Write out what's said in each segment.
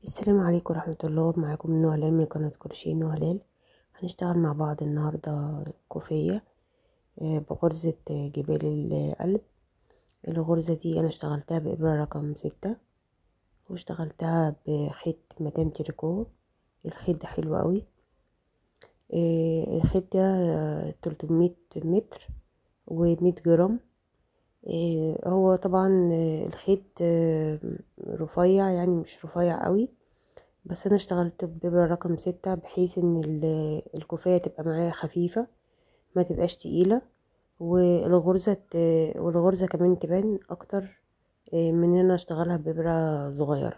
السلام عليكم ورحمة الله معاكم نوع هلال من قناة كروشيه نوع هلال هنشتغل مع بعض النهاردة كوفية آه، بغرزة آه، جبال القلب الغرزة دي أنا اشتغلتها بإبرة رقم ستة واشتغلتها بخيط مدام تريكو الخيط ده حلو قوي آه، الخيط ده تلتمية متر ومية جرام هو طبعا الخيط رفيع يعني مش رفيع قوي بس انا اشتغلت بإبرة رقم ستة بحيث ان الكوفية تبقى معايا خفيفة ما تبقاش تقيلة والغرزة والغرزة كمان تبان اكتر من ان انا اشتغلها بإبرة صغيرة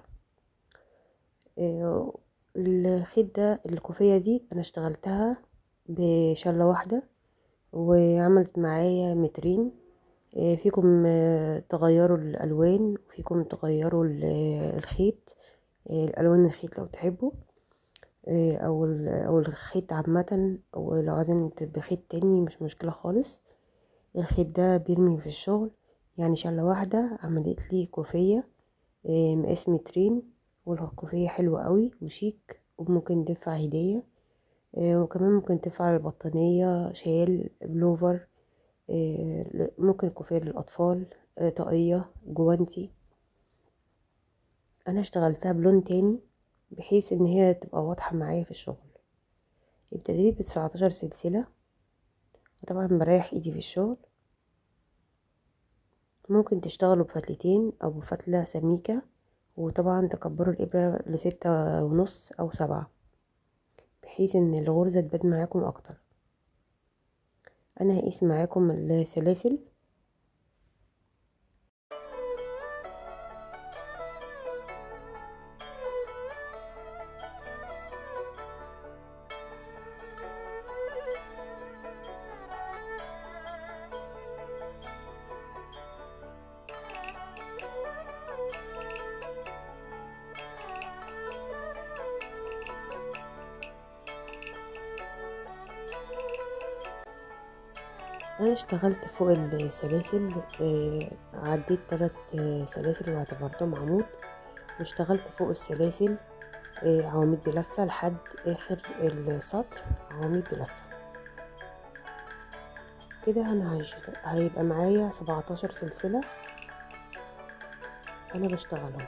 الخيط ده الكوفية دي انا اشتغلتها بشلة واحدة وعملت معايا مترين فيكم تغيروا الالوان وفيكم تغيروا الخيط الالوان الخيط لو تحبوا او او الخيط عامه ولو عايزين بخيط تاني مش مشكله خالص الخيط ده بيرمي في الشغل يعني شله واحده عملت لي كوفيه مقاس مترين والكوفيه حلوه قوي وشيك وممكن تنفع هديه وكمان ممكن تنفع البطانيه شال بلوفر ممكن كوفية للأطفال طاقية جوانتي أنا اشتغلتها بلون تاني بحيث ان هي تبقى واضحة معايا في الشغل ابتديت بتسعتاشر سلسلة وطبعا بريح ايدي في الشغل ممكن تشتغلوا بفتلتين او بفتلة سميكة وطبعا تكبروا الابرة لستة ونص او سبعة بحيث ان الغرزة تبان معاكم اكتر انا هقيس معاكم السلاسل انا اشتغلت فوق السلاسل آه عديت ثلاث آه سلاسل واعتبرتهم عمود واشتغلت فوق السلاسل آه عواميد بلفة لحد اخر السطر عواميد بلفة كده انا هيبقى معايا سبعتاشر سلسلة انا بشتغلهم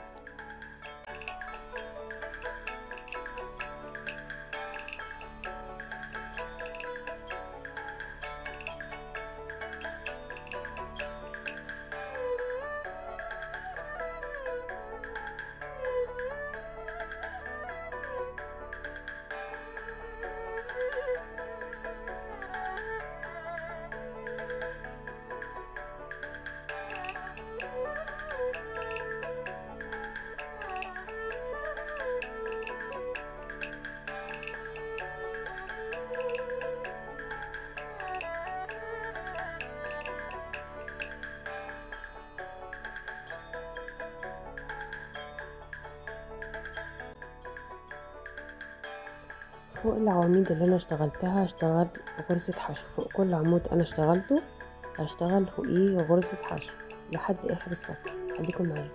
فوق العواميد اللي انا اشتغلتها هشتغل غرزة حشو فوق كل عمود انا اشتغلته هشتغل فوقيه غرزة حشو لحد اخر السطر خليكم معايا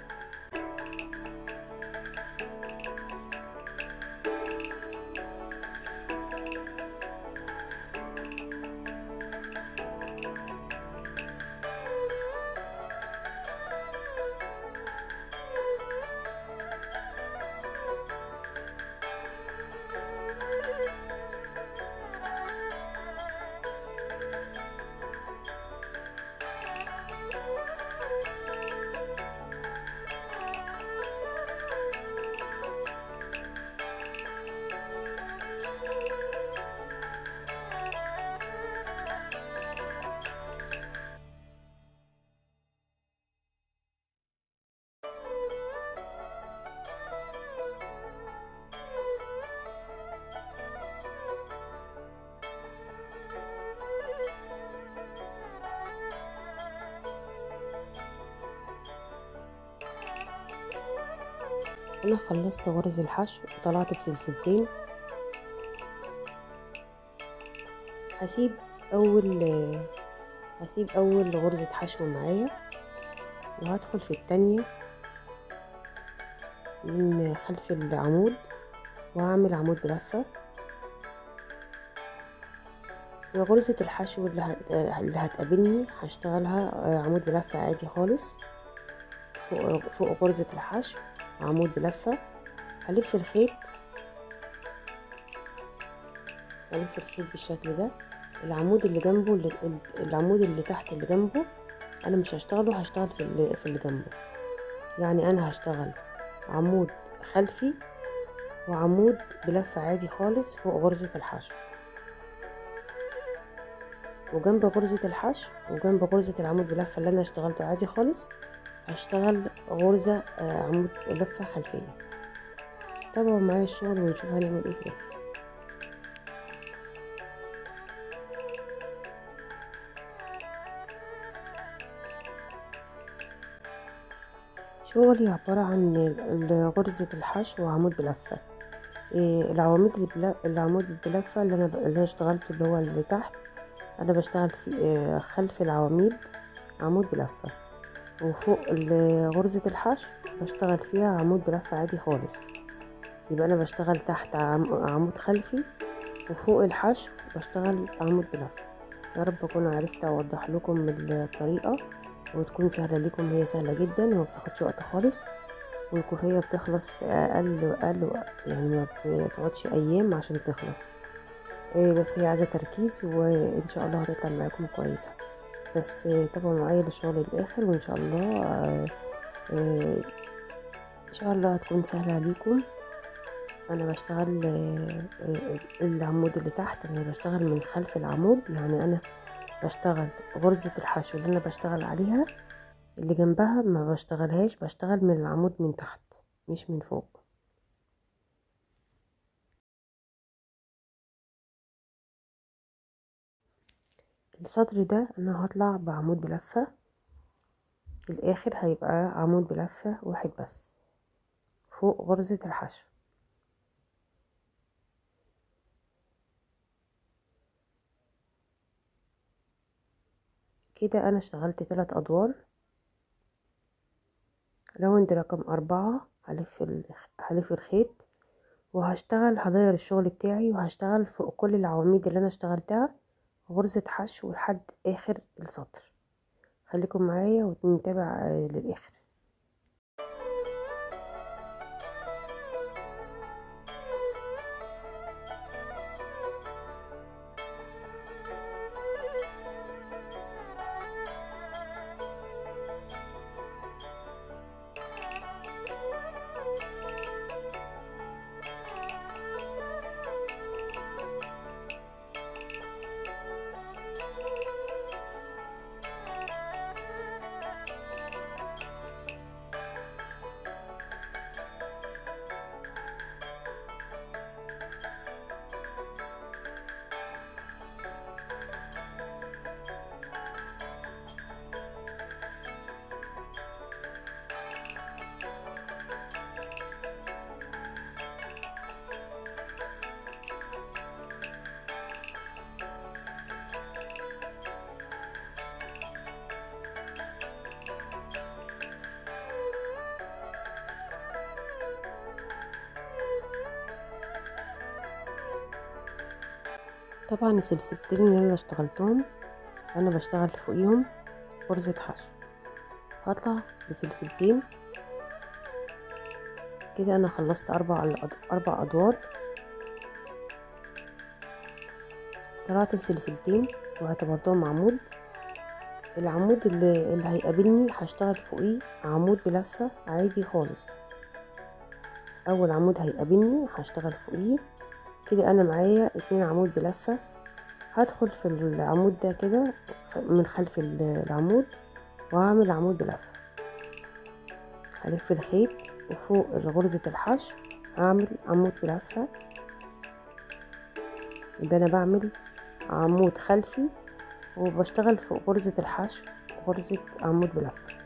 انا خلصت غرز الحشو وطلعت بسلسلتين هسيب اول هسيب اول غرزة حشو معايا وهدخل في التانية من خلف العمود وهعمل عمود بلفة في غرزة الحشو اللي, هت... اللي هتقابلني هشتغلها عمود بلفة عادي خالص فوق, فوق غرزة الحشو عمود بلفة هلف الخيط هلف الخيط بالشكل ده العمود اللي جنبه اللي العمود اللي تحت اللي جنبه انا مش هشتغله هشتغل في اللي, في اللي جنبه يعني انا هشتغل عمود خلفي وعمود بلفة عادي خالص فوق غرزة الحشو وجنب غرزة الحشو وجنب غرزة العمود بلفة اللي انا اشتغلته عادي خالص هشتغل غرزة عمود لفة خلفية تابعوا معايا الشغل ونشوف هنعمل ايه في الاخر شغلي عبارة عن غرزة الحشو وعمود بلفة إيه العواميد اللي بلا... العمود بلفة اللي انا ب... اللي انا اشتغلته اللي هو اللي تحت انا بشتغل في إيه خلف العواميد عمود بلفة وفوق غرزة الحشو بشتغل فيها عمود بلفة عادي خالص يبقى انا بشتغل تحت عمود خلفي وفوق الحشو بشتغل عمود بلفة يا رب اكون عرفت اوضح لكم الطريقة وتكون سهلة لكم هي سهلة جدا وما بتاخدش وقت خالص والكوفية بتخلص في اقل واقل وقت يعني ما بتقعدش ايام عشان تخلص إيه بس هي عايزة تركيز وان شاء الله هتطلع معاكم كويسة بس تابعوا معايا للشغل الاخر وان شاء الله آه آه ان شاء الله هتكون سهلة عليكم انا بشتغل آه العمود اللي تحت انا بشتغل من خلف العمود يعني انا بشتغل غرزة الحشو اللي انا بشتغل عليها اللي جنبها ما بشتغلهاش بشتغل من العمود من تحت مش من فوق السطر ده انا هطلع بعمود بلفة الاخر هيبقى عمود بلفة واحد بس فوق غرزة الحشو كده انا اشتغلت ثلاث ادوار راوند رقم أربعة هلف هلف الخيط وهشتغل هدير الشغل بتاعي وهشتغل فوق كل العواميد اللي انا اشتغلتها غرزة حشو لحد اخر السطر خليكم معايا ونتابع للاخر طبعا السلسلتين اللي انا اشتغلتهم انا بشتغل فوقيهم غرزة حشو هطلع بسلسلتين كده انا خلصت اربع اربع ادوار طلعت بسلسلتين واعتبرتهم عمود العمود اللي, اللي هيقابلني هشتغل فوقيه عمود بلفة عادي خالص اول عمود هيقابلني هشتغل فوقيه كده انا معايا اتنين عمود بلفة هدخل في العمود ده كده من خلف العمود وهعمل عمود بلفة هلف الخيط وفوق غرزة الحشو هعمل عمود بلفة يبقى انا بعمل عمود خلفي وبشتغل فوق غرزة الحشو غرزة عمود بلفة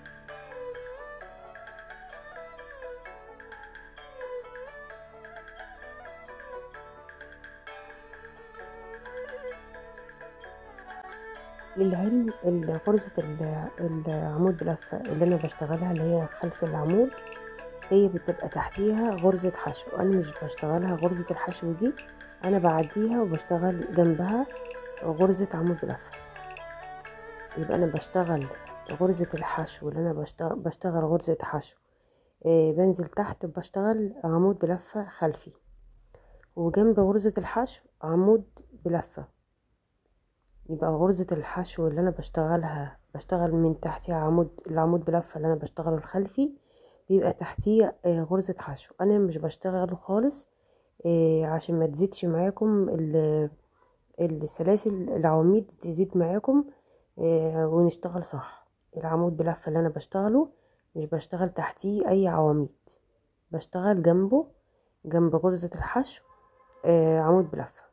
للعلم غرزة العمود بلفة اللي انا بشتغلها اللي هي خلف العمود هي بتبقى تحتيها غرزة حشو انا مش بشتغلها غرزة الحشو دي انا بعديها وبشتغل جنبها غرزة عمود بلفة يبقى انا بشتغل غرزة الحشو اللي انا بشتغل, بشتغل غرزة حشو آه بنزل تحت بشتغل عمود بلفة خلفي وجنب غرزة الحشو عمود بلفة يبقى غرزة الحشو اللي انا بشتغلها بشتغل من تحتها عمود العمود بلفة اللي انا بشتغله الخلفي بيبقى تحتيه آه غرزة حشو انا مش بشتغله خالص آه عشان ما تزيدش معاكم السلاسل العواميد تزيد معاكم آه ونشتغل صح العمود بلفة اللي انا بشتغله مش بشتغل تحتيه اي عواميد بشتغل جنبه جنب غرزة الحشو آه عمود بلفة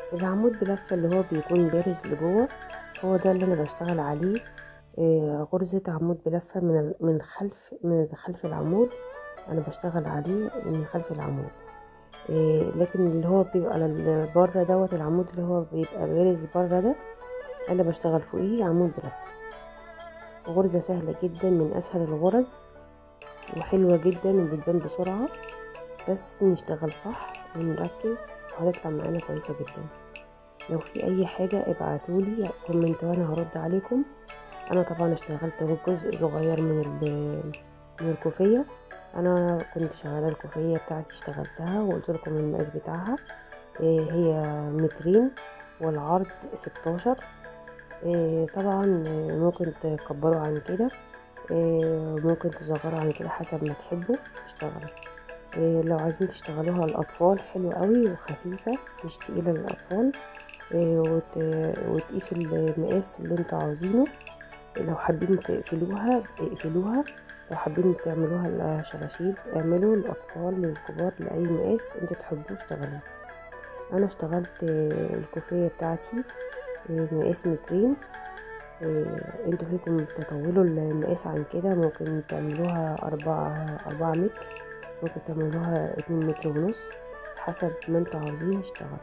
العمود بلفة اللي هو بيكون بارز لجوه هو ده اللي انا بشتغل عليه آه، غرزة عمود بلفة من ال- من خلف من خلف العمود انا بشتغل عليه من خلف العمود آه، لكن اللي هو بيبقى على ال- بره دوت العمود اللي هو بيبقى بارز بره ده انا بشتغل فوقيه عمود بلفة غرزة سهلة جدا من اسهل الغرز وحلوة جدا وبتبان بسرعة بس نشتغل صح ونركز وهتطلع معانا كويسة جدا لو في اي حاجة ابعتولي كومنت وانا هرد عليكم انا طبعا اشتغلت جزء صغير من ال- من الكوفية انا كنت شغالة الكوفية بتاعتي اشتغلتها وقلت لكم المقاس بتاعها إيه هي مترين والعرض ستاشر إيه طبعا إيه ممكن تكبروا عن كده إيه ممكن تصغروا عن كده حسب ما تحبوا اشتغلوا إيه لو عايزين تشتغلوها للأطفال حلو قوي وخفيفة مش تقيلة للأطفال إيه وت... وتقيسوا المقاس اللي انتوا عاوزينه لو حابين تقفلوها اقفلوها لو حابين تعملوها شراشيب اعملوا للأطفال للكبار لأي مقاس انتوا تحبوه اشتغلوه انا اشتغلت آه، الكوفية بتاعتي آه، مقاس مترين آه، انتوا فيكم تطولوا المقاس عن كده ممكن تعملوها أربعة أربعة متر ممكن تعملوها اتنين متر ونص حسب ما انتوا عاوزين اشتغلوا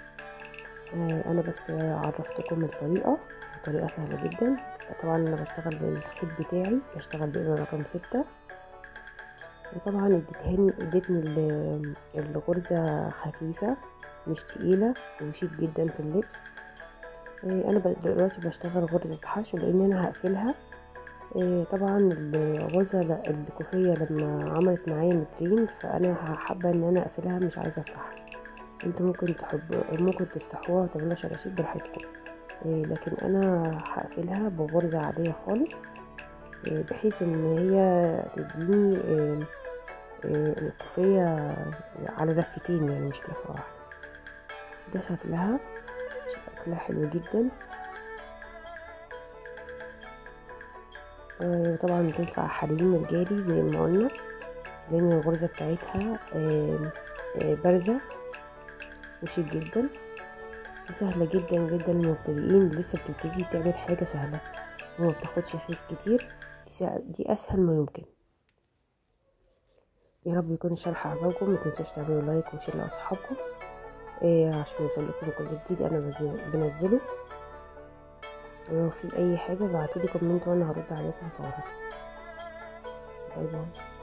آه، انا بس عرفتكم الطريقة طريقة سهلة جدا طبعا انا بشتغل بالخيط بتاعي بشتغل بإبرة رقم ستة وطبعا اديتهاني ادتني ال- الغرزة خفيفة مش تقيلة وشيك جدا في اللبس آه، انا ب- دلوقتي بشتغل غرزة حشو لان انا هقفلها آه، طبعا الغرزة ل- الكوفية لما عملت معايا مترين فانا حابة ان انا اقفلها مش عايزة افتحها انتوا ممكن تحبوا ممكن تفتحوها وتعملوها شراشيب براحتكم آه، لكن انا هقفلها بغرزة عادية خالص آه، بحيث ان هي تديني آه، آه، الكوفية على لفتين يعني مش لفة واحدة ده شكلها شكلها حلو جدا آه، وطبعا تنفع حريم رجالي زي ما قلنا لان الغرزة بتاعتها آه، آه، بارزة وشيك جدا وسهلة جدا جدا للمبتدئين اللي لسه بتبتدي تعمل حاجة سهلة وما بتاخدش خيط كتير دي سا- دي اسهل ما يمكن يا رب يكون الشرح عجبكم متنسوش تعملوا لايك وشير لاصحابكم إيه عشان يوصلكم كل جديد انا بز- بنزله ولو في اي حاجه ابعتولي كومنت وانا هرد عليكم فورا باي باي